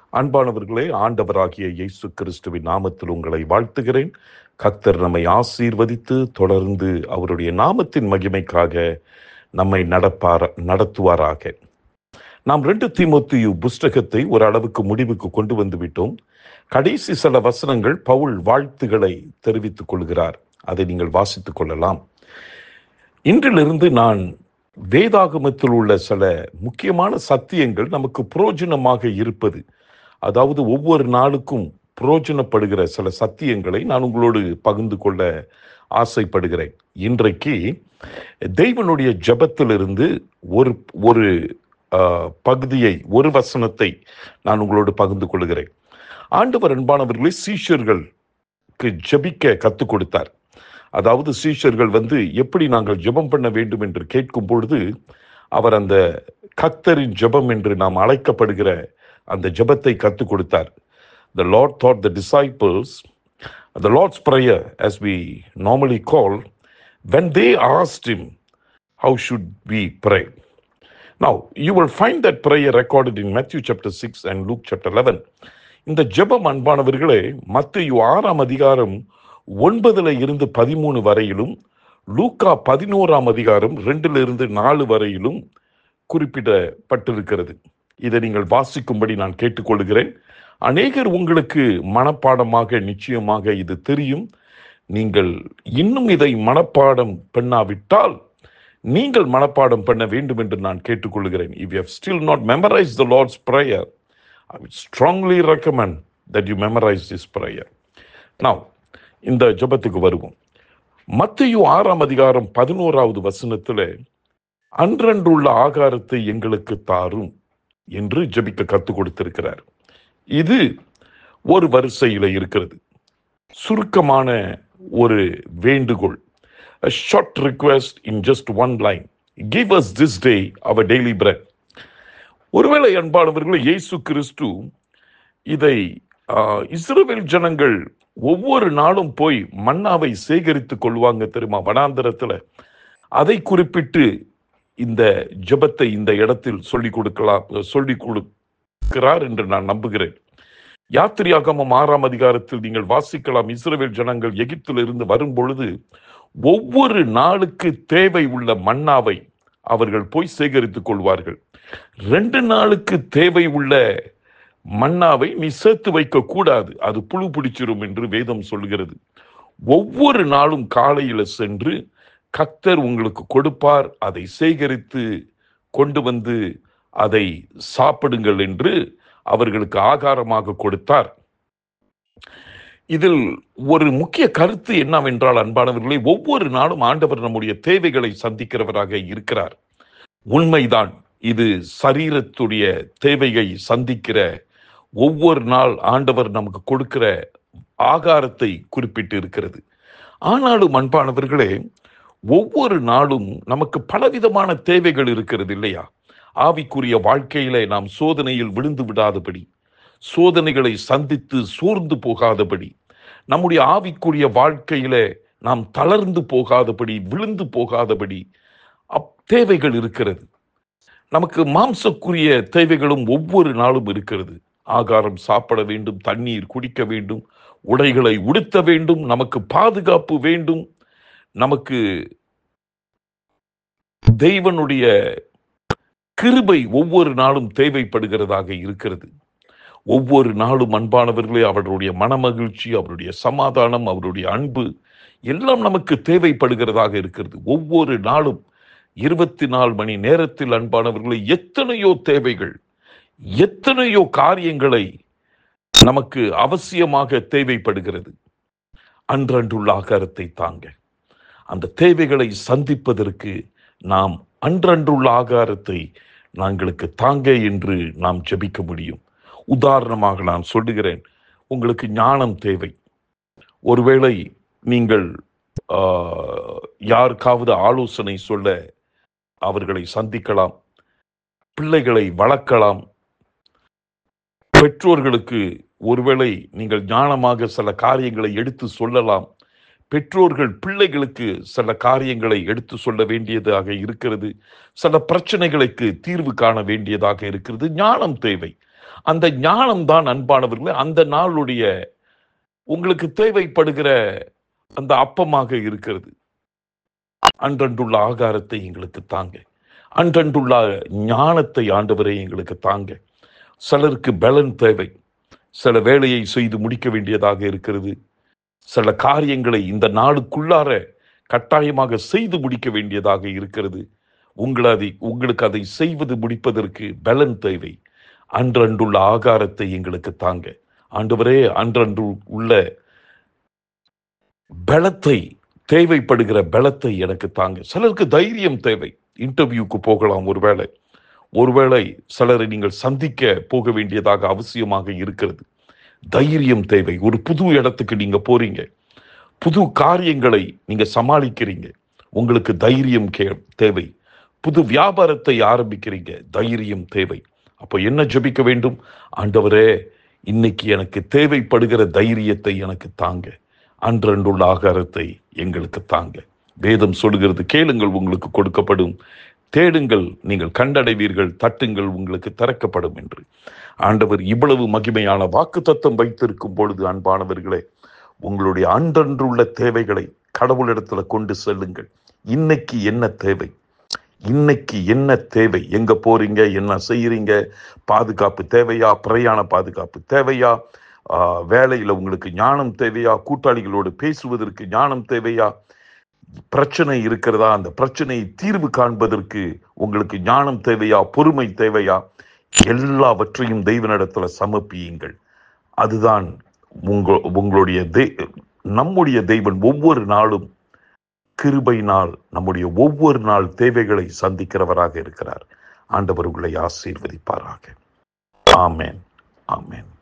அன்பானவர்களே ஆண்டவராகிய இயேசு கிறிஸ்துவின் நாமத்தில் உங்களை வாழ்த்துகிறேன் கத்தர் நம்மை ஆசீர்வதித்து தொடர்ந்து அவருடைய நாமத்தின் மகிமைக்காக நம்மை நடப்பார நடத்துவாராக நாம் ரெண்டு தீமோத்தியு புஸ்தகத்தை ஒரு அளவுக்கு முடிவுக்கு கொண்டு வந்து விட்டோம் கடைசி சில வசனங்கள் பவுல் வாழ்த்துகளை தெரிவித்துக் கொள்கிறார் அதை நீங்கள் வாசித்துக் கொள்ளலாம் இன்றிலிருந்து நான் வேதாகமத்தில் உள்ள சில முக்கியமான சத்தியங்கள் நமக்கு புரோஜனமாக இருப்பது அதாவது ஒவ்வொரு நாளுக்கும் புரோஜனப்படுகிற சில சத்தியங்களை நான் உங்களோடு பகிர்ந்து கொள்ள ஆசைப்படுகிறேன் இன்றைக்கு தெய்வனுடைய ஜெபத்திலிருந்து ஒரு ஒரு ஆஹ், பகுதியை ஒரு வசனத்தை நான் உங்களோடு பகிர்ந்து கொள்கிறேன் ஆண்டவர் அன்பானவர்களை சீஷர்களுக்கு ஜெபிக்க கற்றுக் கொடுத்தார் அதாவது சீஷர்கள் வந்து எப்படி நாங்கள் ஜெபம் பண்ண வேண்டும் என்று கேட்கும் பொழுது அவர் அந்த கத்தரின் ஜெபம் என்று நாம் அழைக்கப்படுகிற அந்த ஜெபத்தை கற்றுக் கொடுத்தார் the lord taught the disciples the lord's prayer as we normally call when they asked him how should we pray now you will find that prayer recorded in matthew chapter 6 and luke chapter 11 இந்த ஜெபம் அன்பானவர்களே மத்திய ஆறாம் அதிகாரம் ஒன்பதுல இருந்து பதிமூணு வரையிலும் லூக்கா பதினோராம் அதிகாரம் ரெண்டுல இருந்து நாலு வரையிலும் குறிப்பிடப்பட்டிருக்கிறது இதை நீங்கள் வாசிக்கும்படி நான் கேட்டுக்கொள்கிறேன் அநேகர் உங்களுக்கு மனப்பாடமாக நிச்சயமாக இது தெரியும் நீங்கள் இன்னும் இதை மனப்பாடம் பண்ணாவிட்டால் நீங்கள் மனப்பாடம் பண்ண வேண்டும் என்று நான் கேட்டுக்கொள்கிறேன் if you have still not memorized the lord's prayer i would strongly recommend that you memorize this prayer now இந்த ஜெபத்துக்கு வருவோம் மத்தேயு ஆறாம் அதிகாரம் பதினோராவது வசனத்துல அன்றன்றுள்ள ஆகாரத்தை எங்களுக்கு தாரும் என்று ஜெபிக்க கற்றுக் கொடுத்திருக்கிறார் இது ஒரு வரிசையில இருக்கிறது சுருக்கமான ஒரு வேண்டுகோள் a short request in just one line give us this day our daily bread ஒருவேளை அன்பானவர்களே இயேசு கிறிஸ்து இதை ஆஹ், இஸ்ரவேல் ஜனங்கள் ஒவ்வொரு நாளும் போய் மன்னாவை சேகரித்துக் கொள்வாங்க தெரியுமா வனாந்தரத்துல அதை குறிப்பிட்டு இந்த ஜெபத்தை இந்த இடத்தில் சொல்லிக் கொடுக்கலாம் சொல்லிக் கொடுக்கிறார் என்று நான் நம்புகிறேன் யாத்திரியாகமம் ஆறாம் அதிகாரத்தில் நீங்கள் வாசிக்கலாம் இஸ்ரவேல் ஜனங்கள் எகிப்திலிருந்து வரும் பொழுது ஒவ்வொரு நாளுக்கு தேவை உள்ள மன்னாவை அவர்கள் போய் சேகரித்துக் கொள்வார்கள் ரெண்டு நாளுக்கு தேவை உள்ள மன்னாவை நீ சேர்த்து வைக்க கூடாது அது புழு பிடிச்சிரும் என்று வேதம் சொல்கிறது ஒவ்வொரு நாளும் காலையில சென்று கத்தர் உங்களுக்கு கொடுப்பார் அதை சேகரித்து கொண்டு வந்து அதை சாப்பிடுங்கள் என்று அவர்களுக்கு ஆகாரமாக கொடுத்தார் இதில் ஒரு முக்கிய கருத்து என்னவென்றால் அன்பானவர்களே ஒவ்வொரு நாளும் ஆண்டவர் நம்முடைய தேவைகளை சந்திக்கிறவராக இருக்கிறார் உண்மைதான் இது சரீரத்துடைய தேவையை சந்திக்கிற ஒவ்வொரு நாள் ஆண்டவர் நமக்கு கொடுக்கிற ஆகாரத்தை குறிப்பிட்டு இருக்கிறது ஆனாலும் அன்பானவர்களே ஒவ்வொரு நாளும் நமக்கு பலவிதமான தேவைகள் இருக்கிறது இல்லையா ஆவிக்குரிய வாழ்க்கையிலே நாம் சோதனையில் விழுந்து விடாதபடி சோதனைகளை சந்தித்து சோர்ந்து போகாதபடி நம்முடைய ஆவிக்குரிய வாழ்க்கையிலே நாம் தளர்ந்து போகாதபடி விழுந்து போகாதபடி அப் தேவைகள் இருக்கிறது நமக்கு மாம்சக்குரிய தேவைகளும் ஒவ்வொரு நாளும் இருக்கிறது ஆகாரம் சாப்பிட வேண்டும் தண்ணீர் குடிக்க வேண்டும் உடைகளை உடுத்த வேண்டும் நமக்கு பாதுகாப்பு வேண்டும் நமக்கு தெய்வனுடைய கிருபை ஒவ்வொரு நாளும் தேவைப்படுகிறதாக இருக்கிறது ஒவ்வொரு நாளும் அன்பானவர்களே அவருடைய மனமகிழ்ச்சி அவருடைய சமாதானம் அவருடைய அன்பு எல்லாம் நமக்கு தேவைப்படுகிறதாக இருக்கிறது ஒவ்வொரு நாளும் இருபத்தி நாலு மணி நேரத்தில் அன்பானவர்களே எத்தனையோ தேவைகள் எத்தனையோ காரியங்களை நமக்கு அவசியமாக தேவைப்படுகிறது அன்றன்றுள்ள ஆகாரத்தை தாங்க அந்த தேவைகளை சந்திப்பதற்கு நாம் அன்றன்றுள்ள ஆகாரத்தை நாங்களுக்கு தாங்க என்று நாம் ஜெபிக்க முடியும் உதாரணமாக நான் சொல்லுகிறேன் உங்களுக்கு ஞானம் தேவை ஒருவேளை நீங்கள் ஆஹ், யாருக்காவது ஆலோசனை சொல்ல அவர்களை சந்திக்கலாம் பிள்ளைகளை வளர்க்கலாம் பெற்றோர்களுக்கு ஒருவேளை நீங்கள் ஞானமாக சில காரியங்களை எடுத்து சொல்லலாம் பெற்றோர்கள் பிள்ளைகளுக்கு சில காரியங்களை எடுத்து சொல்ல வேண்டியதாக இருக்கிறது சில பிரச்சனைகளுக்கு தீர்வு காண வேண்டியதாக இருக்கிறது ஞானம் தேவை அந்த ஞானம் தான் அன்பானவர்களே அந்த நாளுடைய உங்களுக்கு தேவைப்படுகிற அந்த அப்பமாக இருக்கிறது அன்றன்றுள்ள ஆகாரத்தை எங்களுக்கு தாங்க அன்றன்றுள்ள ஞானத்தை ஆண்டவரை எங்களுக்கு தாங்க சிலருக்கு பலன் தேவை சில வேலையை செய்து முடிக்க வேண்டியதாக இருக்கிறது சில காரியங்களை இந்த நாளுக்குள்ளார கட்டாயமாக செய்து முடிக்க வேண்டியதாக இருக்கிறது உங்களை அதை உங்களுக்கு அதை செய்வது முடிப்பதற்கு பலன் தேவை அன்றன்றுள்ள ஆகாரத்தை எங்களுக்கு தாங்க ஆண்டவரே அன்றன்று உள்ள பலத்தை தேவைப்படுகிற பலத்தை எனக்கு தாங்க சிலருக்கு தைரியம் தேவை இன்டர்வியூக்கு போகலாம் ஒருவேளை ஒருவேளை சிலரை நீங்கள் சந்திக்க போக வேண்டியதாக அவசியமாக இருக்கிறது தைரியம் தேவை ஒரு புது இடத்துக்கு நீங்க போறீங்க புது காரியங்களை நீங்க சமாளிக்கிறீங்க உங்களுக்கு தைரியம் கே தேவை புது வியாபாரத்தை ஆரம்பிக்கிறீங்க தைரியம் தேவை அப்போ என்ன ஜெபிக்க வேண்டும் ஆண்டவரே இன்னைக்கு எனக்கு தேவைப்படுகிற தைரியத்தை எனக்கு தாங்க அன்றன்றுள்ள ஆகாரத்தை எங்களுக்கு தாங்க வேதம் சொல்கிறது கேளுங்கள் உங்களுக்கு கொடுக்கப்படும் தேடுங்கள் நீங்கள் கண்டடைவீர்கள் தட்டுங்கள் உங்களுக்கு திறக்கப்படும் என்று ஆண்டவர் இவ்வளவு மகிமையான வாக்கு தத்தம் வைத்திருக்கும் பொழுது அன்பானவர்களே உங்களுடைய அன்றன்றுள்ள தேவைகளை கடவுளிடத்துல கொண்டு செல்லுங்கள் இன்னைக்கு என்ன தேவை இன்னைக்கு என்ன தேவை எங்க போறீங்க என்ன செய்யறீங்க பாதுகாப்பு தேவையா பிரயாண பாதுகாப்பு தேவையா ஆஹ், வேலையில உங்களுக்கு ஞானம் தேவையா கூட்டாளிகளோடு பேசுவதற்கு ஞானம் தேவையா பிரச்சனை இருக்கிறதா அந்த பிரச்சனையை தீர்வு காண்பதற்கு உங்களுக்கு ஞானம் தேவையா பொறுமை தேவையா எல்லாவற்றையும் தெய்வனிடத்துல சமர்ப்பியுங்கள் அதுதான் உங்க உங்களுடைய தெய்- நம்முடைய தெய்வன் ஒவ்வொரு நாளும் கிருபையினால் நம்முடைய ஒவ்வொரு நாள் தேவைகளை சந்திக்கிறவராக இருக்கிறார் ஆண்டவர் உங்களை ஆசீர்வதிப்பாராக ஆமென் ஆமென்